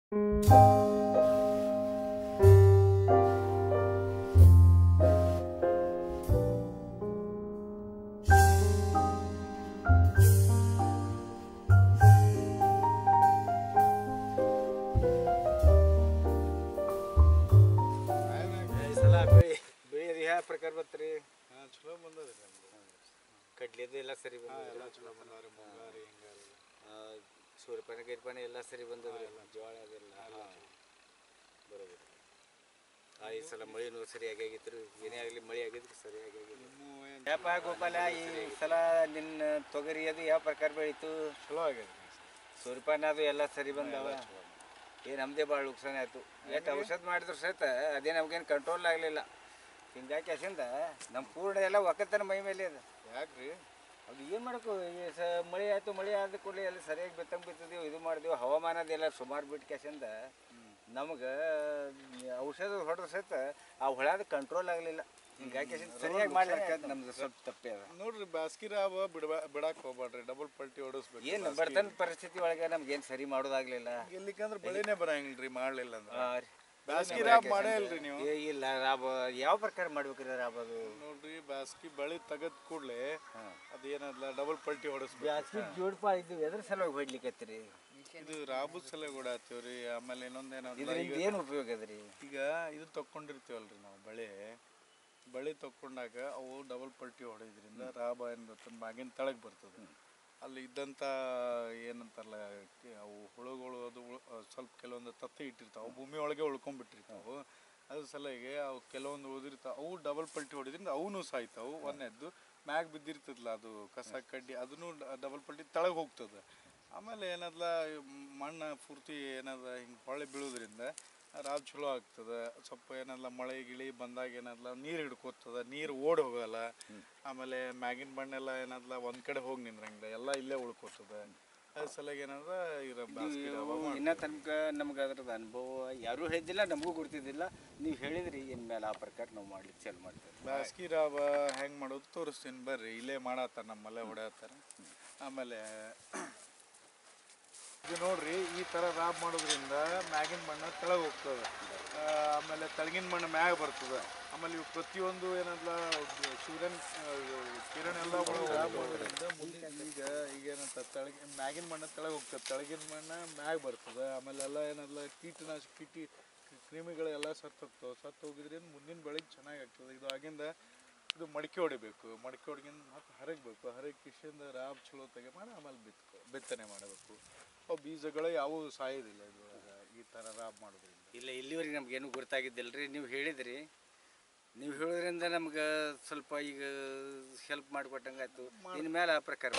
ಈ ಸಲ ಬೆಳೆ ಬೆಳೆ ಅದು ಯಾವ ಪ್ರಕಾರ ಬತ್ರಿ ಹಾಂ ಚಲೋ ಬಂದದ್ರಿ ನಮ್ದು ಕಡ್ಲಿದು ಎಲ್ಲ ಸರಿ ಹಾಂ ಬಂದದ ಎಲ್ಲ ಚಲೋ ಬಂದವ್ರಿ ಮುಂಗಾರಿ ಹಿಂಗಾರಿ ಸೂರ್ಯಪಾನ ಗೈರ್ಪಾನ ಎಲ್ಲ ಸರಿ ಬಂದದ್ರಿ ಜೋಳ ಅದೆಲ್ಲ ಬರೋದು ಆ ಈ ಸಲ ಮಳೆನೂ ಸರಿಯಾಗಿ ಆಗಿತ್ತು ರೀ ಏನೇ ಆಗಲಿ ಮಳೆ ಆಗಿದ್ರೆ ಸರಿಯಾಗಿ ಆಗಿಲ್ಲ ನಿಮ್ಮ ಏನು ಯಾಪ ಗೋಪಾಲ ಈ ಸಲ ನಿನ್ನ ತೊಗರಿ ಅದು ಯಾವ ಪ್ರಕಾರ ಬೆಳೀತು ಚಲೋ ಆಗೈತೆ ಸೂರ್ಯಪಾನ ಅದು ಎಲ್ಲ ಸರಿ ಬಂದವ ಏ ನಮ್ಮದೇ ಭಾಳ ನುಕ್ಸಾನ ಆಯಿತು ಎಷ್ಟು ಔಷಧ ಮಾಡಿದ್ರು ಸಹಿತ ಅದೇ ನಮ್ಗೇನು ಕಂಟ್ರೋಲ್ ಆಗಲಿಲ್ಲ ಹಿಂಗಾಗಿ ಅಸಿಂದ ನಮ್ಮ ಪೂರ್ಣ ಎಲ್ಲ ಒಕ್ಕತನ ಮೈ ಮೇಲೆ ಅದು ಯಾಕ್ರಿ ಅದು ಏನು ಮಾಡಬೇಕು ಈ ಸ ಮಳೆ ಆಯಿತು ಮಳೆ ಆದ ಕೂಡಲೇ ಎಲ್ಲ ಸರಿಯಾಗಿ ಬಿತ್ತಂಗೆ ಬಿತ್ತಿದೆವು ಇದು ಮಾಡಿದೆವು ಹವಾಮಾನದೆಲ್ಲ ಸುಮಾರು ಬಿಟ್ಟು ಕ್ಯಾಸಿಂದ ನಮ್ಗೆ ಔಷಧ ಹೊಡೆದ್ರೆ ಸಹಿತ ಆ ಹುಳದ ಕಂಟ್ರೋಲ್ ಆಗಲಿಲ್ಲ ಹಿಂಗಾಗಿ ಸರಿಯಾಗಿ ಮಾಡ್ಲಿಕ್ಕೆ ನಮ್ದು ಸ್ವಲ್ಪ ತಪ್ಪೇ ಅದ ನೋಡ್ರಿ ಬ್ಯಾಸ್ಗಿ ರಾವ ಬಿಡಬಾ ಬಿಡಾಕ್ ಹೋಗ್ಬೇಡ್ರಿ ಡಬಲ್ ಪಲ್ಟಿ ಹೊಡಿಸ್ಬೇಕು ಏನು ಬಡತನ ಪರಿಸ್ಥಿತಿ ಒಳಗೆ ನಮ್ಗೇನು ಸರಿ ಮಾಡೋದಾಗಲಿಲ್ಲ ಎಲ್ಲಿಕಂದ್ರೆ ಬೆಳೆನೇ ಬರಂಗಿಲ್ರಿ ಮಾಡ್ಲಿಲ್ಲ ಅಂದ್ರೆ ಆ, ರೀ. ಬ್ಯಾಸ್ಗಿ ರಾವ್ ಮಾಡೇ ಇಲ್ರಿ ನೀವು ಏ, ಇಲ್ಲ ರಾಬ ಯಾವ ಪ್ರಕಾರ ಮಾಡ್ಬೇಕ್ರಿ ರಾಬ್ ಅದು ನೋಡ್ರಿ ಬ್ಯಾಸ್ಗಿ ಬೆಳೆ ತೆಗದ್ ಕೂಡ್ಲೆ ಅದೇನಲ್ಲ ಡಬಲ್ ಪಲ್ಟಿ ಹೊಡಿಸ್ಬೇಕು ಜಾಸ್ತಿ ಜೋಡ್ಪ ಇದು ಎದ್ರ ಸಲುವಾಗಿ ಹೊಡ್ಲಿಕ್ಕತ್ತೀರಿ ಇದು ರಾಬು ಸಲ ಕೂಡ ಆತೀವ್ರಿ ಆಮೇಲೆ ಇನ್ನೊಂದೇನಂದ್ರೆ ಇದರಿಂದ ಏನು ಉಪಯೋಗ ಅದ್ರಿ ಈಗ ಇದು ತಕ್ಕೊಂಡಿರ್ತೀವಲ್ರಿ ನಾವು ಬಳೆ ಬಳೆ ತಕ್ಕೊಂಡಾಗ ಅವು ಡಬಲ್ ಪಲ್ಟಿ ಹೊಡೆಯೋದ್ರಿಂದ ರಾಬ ಏನು ಬರ್ತದೆ ಮ್ಯಾಗಿನ ತಳಗೆ ಬರ್ತದೆ ಅಲ್ಲಿ ಇದ್ದಂಥ ಏನಂತಾರಲ್ಲ ಕೆ- ಅವು ಹುಳುಗಳು ಅದು ಉಳ್- ಅಹ್ ಸ್ವಲ್ಪ ಕೆಲವೊಂದು ತತ್ತಿ ಇಟ್ಟಿರ್ತಾವೆ ಅವು ಭೂಮಿ ಒಳಗೆ ಉಳ್ಕೊಂಡ್ಬಿಟ್ಟಿರ್ತಾವೆ ಅದ್ರ ಸಲುವಾಗಿ ಅವು ಕೆಲವೊಂದು ಉಳಿದಿರ್ತಾವೆ ಅವು ಡಬಲ್ ಪಲ್ಟಿ ಹೊಡೆದ್ರಿಂದ ಅವನು ಸಾಯ್ತಾವು ಒಂದನೇದ್ದು ಮ್ಯಾಗ ಬಿದ್ದಿರ್ತದಲ್ಲ ಅದು ಕಸ ಕಡ್ಡಿ ಅದನ್ನು ಡಬಲ್ ಪಲ್ಟಿ ತಳಗೆ ಹೋಗ್ತದೆ ಆಮೇಲೆ ಏನದ್ಲ ಮಣ್ಣು ಪೂರ್ತಿ ಏನದ ಹಿಂಗೆ ಹೊಳೆ ಬೀಳೋದ್ರಿಂದ ರಾಬ್ ಚಲೋ ಆಗ್ತದೆ ಸ್ವಲ್ಪ ಏನಲ್ಲ ಮಳೆ ಗಿಳಿ ಬಂದಾಗ ಏನಲ್ಲ ನೀರು ಹಿಡ್ಕೋತದ ನೀರು ಓಡಿ ಹೋಗಲ್ಲ ಆಮೇಲೆ ಮ್ಯಾಗಿನ ಮಣ್ಣೆಲ್ಲ ಏನದ್ಲ ಒಂದ್ ಕಡೆ ಹೋಗಿ ನಿಂದ್ರಂಗಿಲ್ಲ ಎಲ್ಲ ಇಲ್ಲೇ ಉಳ್ಕೋತದ ಅದ್ರ ಸಲುವಾಗಿ ಏನದ ಇರ ಬ್ಯಾಸ್ಗಿ ರಾಬ ಮಾಡ್ತೀವಿ. ಇನ್ನ ತನಕ ನಮ್ಗೆ ಅದ್ರದ್ದು ಅನುಭವ ಯಾರೂ ಹೇಳಿದ್ದಿಲ್ಲ ನಮಗೂ ಗೊತ್ತಿದ್ದಿಲ್ಲ ನೀವು ಹೇಳಿದ್ರಿ ಇನ್ಮೇಲೆ ಆ ಪ್ರಕಾರ ನಾವು ಮಾಡ್ಲಿಕ್ಕೆ ಚಾಲು ಮಾಡ್ತೇವೆ ಬ್ಯಾಸ್ಗಿ ರಾಬ ಹೆಂಗ್ ಮಾಡೋದು ತೋರಿಸ್ತೀನಿ ಬರ್ರಿ ಇಲ್ಲೇ ಮಾಡತ್ತಾರ ನಮ್ಮಲ್ಲೇ ಹೊಡ್ಯಾತಾರ ಆಮೇಲೆ ಇದು ನೋಡ್ರಿ ಈ ತರ ರಾಬ್ ಮಾಡೋದ್ರಿಂದ ಮ್ಯಾಗಿನ ಮಣ್ಣು ತೆಳಗ್ ಹೋಗ್ತದೆ ಆ, ಆಮೇಲೆ ತೆಳಗಿನ ಮಣ್ಣು ಮ್ಯಾಗ ಬರ್ತದೆ ಆಮೇಲೆ ಇವು ಪ್ರತಿಯೊಂದು ಏನಲ್ಲ ಸೂರ್ಯನ ಆ, ಕಿರಣ ಎಲ್ಲ ಒಳಗೆ ರಾಬ್ ಮಾಡೋದ್ರಿಂದ ಮುಂದಿನ ಈಗ ಈಗ ಏನಂತ ತೆಳಗಿನ ಮ್ಯಾಗಿನ ಮಣ್ಣು ತೆಳಗ್ ಹೋಗ್ತದೆ ತೆಳಗಿನ ಮಣ್ಣು ಮ್ಯಾಗ ಬರ್ತದೆ ಆಮೇಲೆ ಎಲ್ಲ ಏನಲ್ಲ ಕೀಟನಾಶಕ ಕೀಟಿ ಕ್ರಿಮಿಗಳೆಲ್ಲ ಸತ್ತು ಹೋಗ್ತಾವೆ ಸತ್ತು ಹೋಗಿದ್ರಿಂದ ಮುಂದಿನ ಬೆಳೆಗೆ ಚೆನ್ನಾಗಿ ಆಗ್ತದೆ ಇದು ಆಗಿಂದ ಇದು ಮಡಿಕೆ ಹೊಡಿಬೇಕು ಮಡಿಕೆ ಹೊಡ್ಗಿಂದ ಮತ್ತೆ ಹರಗಬೇಕು ಹರಗಿ ಕಿಶಿಂದ ರಾಬ್ ಚಲೋ ತೆಗೆ ಮಾಡಿ ಆಮೇಲೆ ಬಿತ್ಕೊ ಬಿತ್ತನೆ ಮಾಡಬೇಕು ಅವು ಬೀಜಗಳು ಯಾವುವು ಸಾಯೋದಿಲ್ಲ ಇದು ಈ ಥರ ರಾಬ್ ಮಾಡೋದ್ರಿಂದ ಇಲ್ಲ ಇಲ್ಲಿವರೆಗೆ ನಮ್ಗೇನು ಗೊತ್ತಾಗಿದ್ದಿಲ್ಲ ರೀ ನೀವು ಹೇಳಿದ್ರಿ ನೀವು ಹೇಳೋದ್ರಿಂದ ನಮ್ಗೆ ಸ್ವಲ್ಪ ಈಗ ಹೆಲ್ಪ್ ಮಾಡಿಕೊಟ್ಟಂಗಾಯ್ತು ಇನ್ಮೇಲೆ ಆ ಪ್ರಕಾರ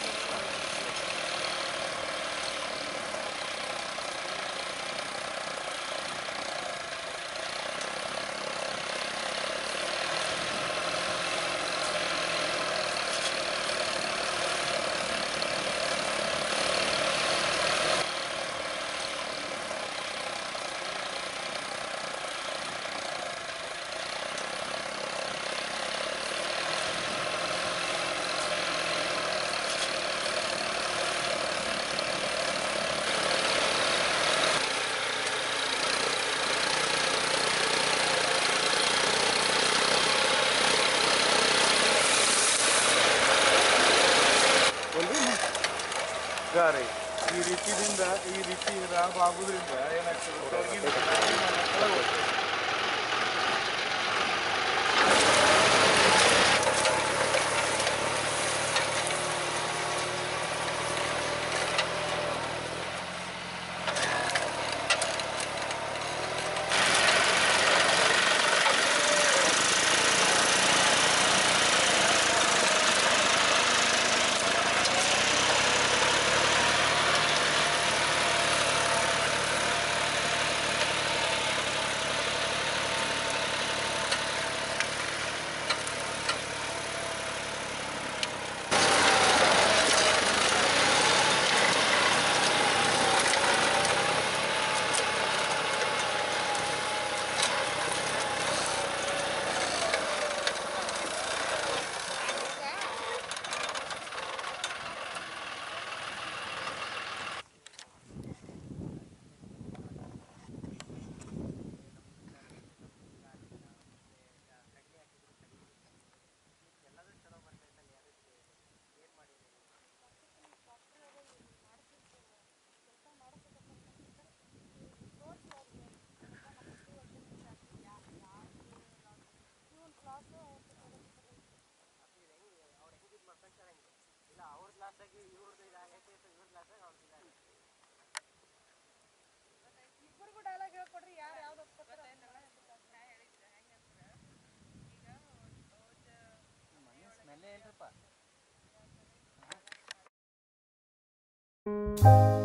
ಗಾರೆ ಈ ರೀತಿಯಿಂದ ಈ ರೀತಿ ರಾಬ್ ಆಗೋದ್ರಿಂದ ಏನಾಗ್ತದೆ ಹೊರಗಿನ ಮ್ಯಾಗಿನ ಮಣ್ಣು ಕೆಳಗೆ ಹೋಗ್ತದೆ. ಮಾಡ್ತೀವಿ